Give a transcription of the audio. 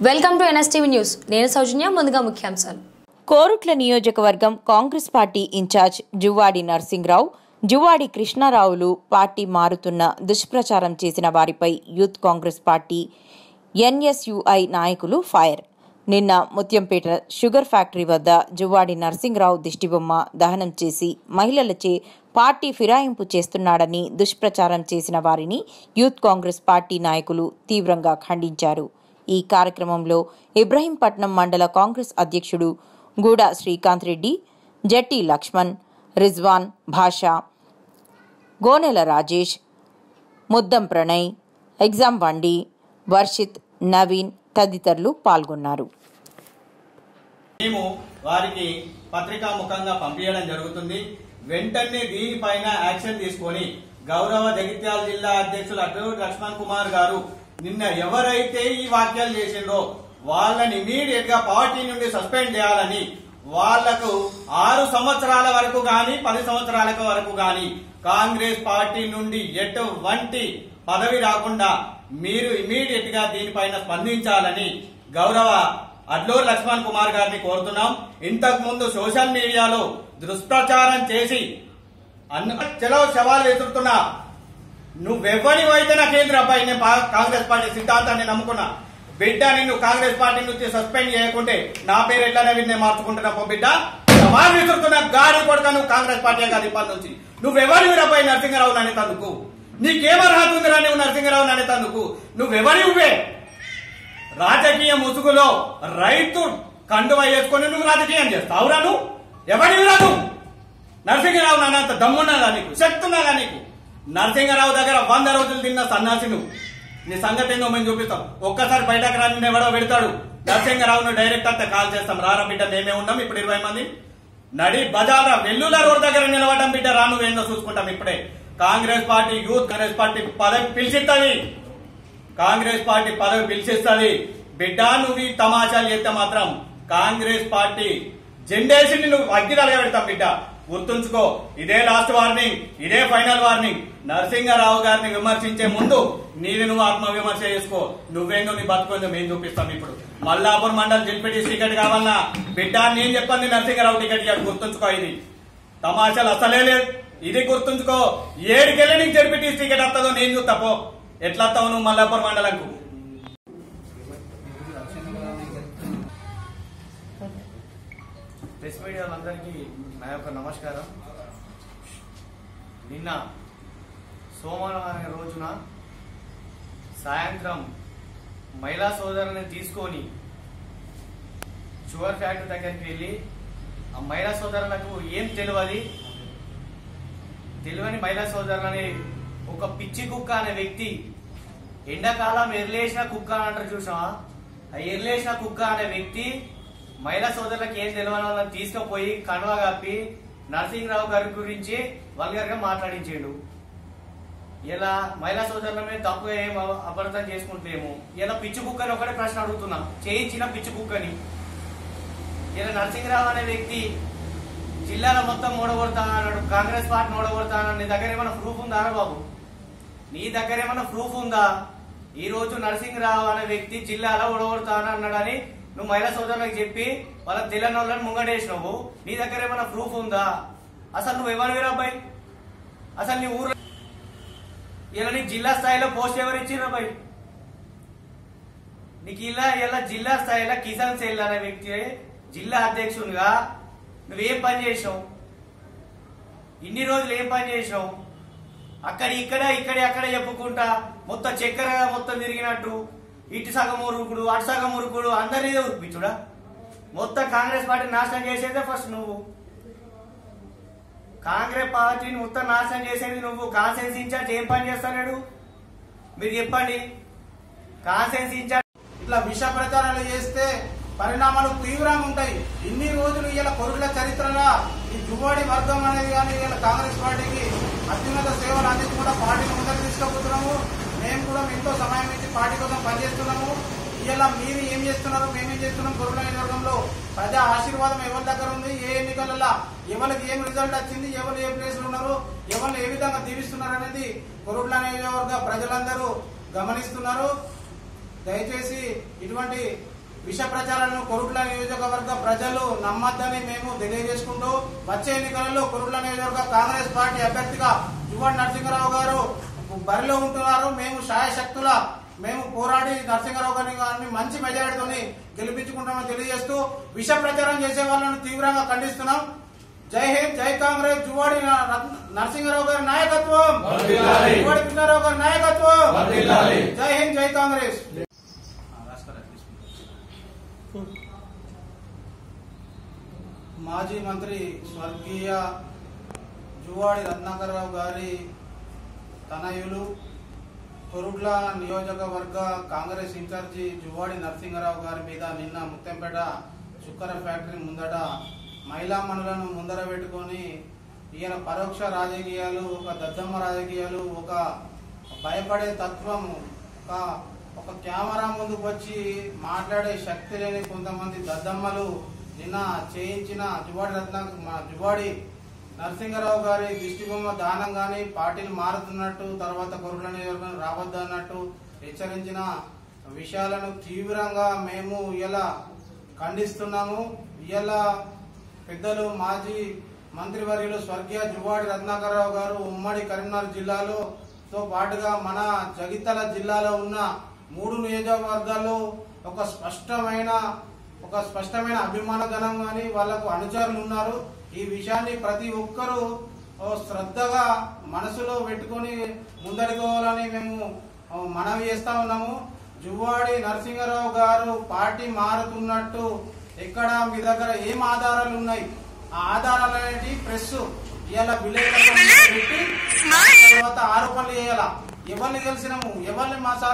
welcome to NSTV news నేను సౌజన్య ముందుగా ముఖ్యాంశాలు కోరుట్ల నియోజకవర్గం Congress party in charge Juvvadi Narsingrao Juvvadi కృష్ణారావులు పార్టీ మారుతున్న దుష్ప్రచారం చేసిన వారిపై యూత్ కాంగ్రెస్ పార్టీ ఎన్ఎస్యుఐ నాయకులు ఫైర్ నిన్న ముత్యంపేట షుగర్ ఫ్యాక్టరీ వద్ద జువ్వాడి నర్సింగ్రావు దిష్టిబొమ్మ దహనం చేసి మహిళలచే పార్టీ ఫిరాయింపు చేస్తున్నాడని దుష్ప్రచారం చేసిన వారిని యూత్ కాంగ్రెస్ పార్టీ నాయకులు తీవ్రంగా ఖండించారు ఈ కార్యక్రమంలో ఇబ్రహీంపట్నం మండల కాంగ్రెస్ అధ్యక్షుడు గూడ శ్రీకాంత్ రెడ్డి జట్టి లక్ష్మణ్ రిజ్వాన్ భాషా గోనెల రాజేష్ ముద్దం ప్రణయ్ ఎగ్జామ్ వండి వర్షిత్ నవీన్ తదితరులు పాల్గొన్నారు మేము వారికి పత్రికా ముఖంగా పంపించడం జరుగుతుంది వెంటనే దీనిపైన యాక్షన్ తీసుకొని గౌరవ జగిత్యాల జిల్లా అధ్యక్షులు అడ్డూరు లక్ష్మణ్ కుమార్ గారు నిన్న ఎవరైతే ఈ వాక్యాలు చేసిండ్రో వాళ్ళని ఇమీడియట్ గా పార్టీ నుండి సస్పెండ్ చేయాలని వాళ్లకు ఆరు సంవత్సరాల వరకు గాని పది సంవత్సరాల వరకు గాని కాంగ్రెస్ పార్టీ నుండి ఎటువంటి పదవి రాకుండా మీరు ఇమీడియట్ గా దీనిపైన స్పందించాలని గౌరవ అడ్లూరు లక్ష్మణ్ కుమార్ గారిని కోరుతున్నాం ఇంతకు ముందు సోషల్ మీడియాలో దుష్ప్రచారం చేసి అన్న చెలో శవాలు ఎదురుతున్నా నువ్వెవ్వనివైతే నా కేంద్ర అబ్బాయి నేను పా- కాంగ్రెస్ పార్టీ సిద్ధాంతాన్ని నమ్ముకున్నా బిడ్డ నిన్ను కాంగ్రెస్ పార్టీ నుంచి సస్పెండ్ చేయకుంటే నా పేరు ఎట్లా నేను మార్చుకుంటున్నా పో బిడ్డ సవాల్ విసురుతున్నా గాడి కొడుక నువ్వు కాంగ్రెస్ పార్టీ కాదు ఇప్పటి నుంచి నువ్వెవరి అబ్బాయి నరసింహరావు అనేతందుకు నీకేం అర్హత ఉందిరా నువ్వు నరసింహరావు అనేతందుకు నువ్వెవరివే రాజకీయ ముసుగులో రైతు కండువ వేసుకొని నువ్వు రాజకీయం చేస్తావురా నువ్వు ఎవడివిరా నువ్వు నరసింహరావు నాన్నంత దమ్మున్నదా నీకు శక్తి ఉన్నదా నీకు నరసింహరావు దగ్గర వంద రోజులు తిన్న సన్నాసి నువ్వు నీ సంగతి ఏందో మేము చూపిస్తాం ఒక్కసారి బయటకు రాని ఎవడో పెడతాడు నరసింహరావును డైరెక్ట్ అంతా కాల్ చేస్తాం రారా బిడ్డ మేమే ఉన్నాం ఇప్పుడు ఇరవై మంది నడి బజార్ వెల్లుల రోడ్ దగ్గర నిలబడడం బిడ్డ రా నువ్వేందో చూసుకుంటాం ఇప్పుడే Congress party youth Congress party పదవి పిలిచిస్తుంది కాంగ్రెస్ పార్టీ పదవి పిలిచిస్తుంది బిడ్డ నువ్వు ఈ తమాషాలు చేస్తే మాత్రం కాంగ్రెస్ పార్టీ జెండేసి నువ్వు అగ్గిదలుగా పెడతాం బిడ్డ గుర్తుంచుకో ఇదే లాస్ట్ వార్నింగ్ ఇదే ఫైనల్ వార్నింగ్ నరసింహరావు గారిని విమర్శించే ముందు నీది నువ్వు ఆత్మ విమర్శ చేసుకో నువ్వేందో నీ బతుకుందో మేము చూపిస్తాం ఇప్పుడు మల్లాపూర్ మండల్ జిల్పిటి టికెట్ కావాలన్నా బిడ్డ నేను చెప్పండి నరసింహరావు టికెట్ ఇవ్వడు గుర్తుంచుకో ఇది తమాషాలు అసలే లేదు ఇది గుర్తుంచుకో ఏడుకెళ్ళి నీకు జడ్పీటీ టికెట్ వస్తుందో నేను చూస్తా పో ఎట్లా వస్తావు నువ్వు మల్లాపూర్ మండలంకు ప్రెస్ మీడియా వాళ్ళందరికీ నా యొక్క నమస్కారం నిన్న సోమవారం రోజున సాయంత్రం మహిళా సోదరుని తీసుకొని షుగర్ ఫ్యాక్టరీ దగ్గరికి వెళ్ళి ఆ మహిళా సోదరులకు ఏం తెలియదు తెలియని మహిళా సోదరులని ఒక పిచ్చి కుక్క అనే వ్యక్తి ఎండాకాలం ఎర్లేసిన కుక్క అని అంటారు చూసావా ఆ ఎర్లేసిన కుక్క అనే వ్యక్తి మహిళా సోదరులకు ఏం తెలియని వాళ్ళని తీసుకుపోయి కండువ కప్పి నరసింహరావు గారి గురించి వల్గర్గా మాట్లాడించాడు ఇలా మహిళా సోదరుల మీద తప్పుగా ఏం అవ- అపార్థం చేసుకుంటలేము ఇలా పిచ్చి కుక్కని ఒకటే ప్రశ్న అడుగుతున్నాం చేయించిన పిచ్చి కుక్కని ఇలా నరసింహరావు అనే వ్యక్తి జిల్లాలో మొత్తం ఓడగొడతా అన్నాడు కాంగ్రెస్ పార్టీని ఓడగొడతా అన్నాడు నీ దగ్గర ఏమైనా ప్రూఫ్ ఉందా రా బాబు నీ దగ్గర ఏమైనా ప్రూఫ్ ఉందా ఈ రోజు నరసింహరావు అనే వ్యక్తి జిల్లాలో ఓడగొడతా అని అన్నాడని నువ్వు మహిళా సోదరులకు చెప్పి వాళ్ళ తెలియని వాళ్ళని ముంగడేసినావు నీ దగ్గర ఏమైనా ప్రూఫ్ ఉందా అసలు నువ్వు ఎవరు అబ్బాయి అసలు నీ ఊరు ఇలా నీకు జిల్లా స్థాయిలో పోస్ట్ ఎవరు ఇచ్చిర్రు అబ్బాయి నీకు ఇలా ఇలా జిల్లా స్థాయిలో కిసాన్ సెల్ అనే వ్యక్తి జిల్లా అధ్యక్షునిగా నువ్వేం పని చేసావు ఇన్ని రోజులు ఏం పని చేసావు అక్కడ ఇక్కడ ఇక్కడ అక్కడ చెప్పుకుంటా మొత్తం చక్కెర మొత్తం తిరిగినట్టు ఇటు సగం ఉరుకుడు అటు సగం ఉరుకుడు అందరినీ ఉరిపించుడా మొత్తం కాంగ్రెస్ పార్టీ నాశనం చేసేదే ఫస్ట్ నువ్వు కాంగ్రెస్ పార్టీని మొత్తం నాశనం చేసేది నువ్వు కాన్సెన్స్ ఇన్ఛార్జ్ ఏం పని చేస్తాడు మీరు చెప్పండి కాన్సెన్స్ ఇన్ఛార్జ్ ఇట్లా విష ప్రచారాలు చేస్తే పరిణామాలు తీవ్రంగా ఉంటాయి ఇన్ని రోజులు ఇలా కొరుకుల చరిత్రలో ఈ జువాడి వర్గం అనేది కానీ ఇలా కాంగ్రెస్ పార్టీకి అత్యున్నత సేవలు అందించి కూడా పార్టీని ముందరు తీసుకుపోతున్నాము మేము కూడా ఎంతో సమయం ఇచ్చి పార్టీ కోసం పనిచేస్తున్నాము ఇలా మీరు ఏం చేస్తున్నారు మేమేం చేస్తున్నాం కొరుకుల నియోజకవర్గంలో ప్రజా ఆశీర్వాదం ఎవరి దగ్గర ఉంది ఏ ఎన్నికలలో ఎవరికి ఏం రిజల్ట్ వచ్చింది ఎవరు ఏ ప్లేస్ లో ఉన్నారు ఎవరిని ఏ విధంగా దీవిస్తున్నారు అనేది కొరుట్ల నియోజకవర్గ ప్రజలందరూ గమనిస్తున్నారు దయచేసి ఇటువంటి విష ప్రచారాలను కొరుట్ల నియోజకవర్గ ప్రజలు నమ్మద్దని మేము తెలియజేసుకుంటూ వచ్చే ఎన్నికలలో కొరుట్ల నియోజకవర్గ కాంగ్రెస్ పార్టీ అభ్యర్థిగా యువన్ నరసింహరావు గారు బరిలో ఉంటున్నారు మేము శాయశక్తుల మేము పోరాడి నరసింహరావు గారిని గారిని మంచి మెజారిటీతోని గెలిపించుకుంటామని తెలియజేస్తూ విష ప్రచారం చేసే వాళ్ళను తీవ్రంగా ఖండిస్తున్నాం జై హింద్ జై కాంగ్రెస్ జువాడి న- రత్న- నరసింహరావు గారి నాయకత్వం జువాడి కృష్ణారావు గారి నాయకత్వం జై హింద్ జై కాంగ్రెస్ మాజీ మంత్రి స్వర్గీయ జువాడి రత్నాకరరావు గారి తనయులు కొరుట్ల నియోజకవర్గ కాంగ్రెస్ ఇన్ఛార్జి జువాడి నరసింహరావు గారి మీద నిన్న ముత్తంపేట చుక్కర ఫ్యాక్టరీ ముందట మహిళా మనులను ముందర పెట్టుకొని ఈయన పరోక్ష రాజకీయాలు ఒక దద్దమ్మ రాజకీయాలు ఒక భయపడే తత్వం ఒక ఒక కెమెరా ముందుకు వచ్చి మాట్లాడే శక్తి లేని కొంతమంది దద్దమ్మలు నిన్న చేయించిన జువాడి రత్న మా జువాడి నరసింహరావు గారి దిష్టిబొమ్మ దానం గాని పార్టీలు మారుతున్నట్టు తర్వాత కొరుల నియోజకవర్గం రావద్దు అన్నట్టు హెచ్చరించిన విషయాలను తీవ్రంగా మేము ఇలా ఖండిస్తున్నాము ఇలా పెద్దలు మాజీ మంత్రివర్యులు స్వర్గీయ జువాడి రత్నాకరరావు గారు ఉమ్మడి కరీంనగర్ జిల్లాలో తో పాటుగా మన జగిత్యాల జిల్లాలో ఉన్న మూడు నియోజకవర్గాల్లో ఒక స్పష్టమైన ఒక స్పష్టమైన అభిమాన గణం కానీ వాళ్లకు అనుచరులు ఉన్నారు ఈ విషయాన్ని ప్రతి ఒక్కరూ ఓ శ్రద్ధగా మనసులో పెట్టుకొని ముందడుకోవాలని మేము ఓ మనవి చేస్తా ఉన్నాము జువ్వాడి నరసింహరావు గారు పార్టీ మారుతున్నట్టు ఎక్కడ మీ దగ్గర ఏం ఆధారాలు ఉన్నాయి ఆ ఆధారాలు అనేటి ప్రెస్ ఇవాళ విలేకరుల ముందు పెట్టి తర్వాత ఆరోపణలు చేయాలా ఎవరిని గెలిచినాము ఎవరిని మా సార్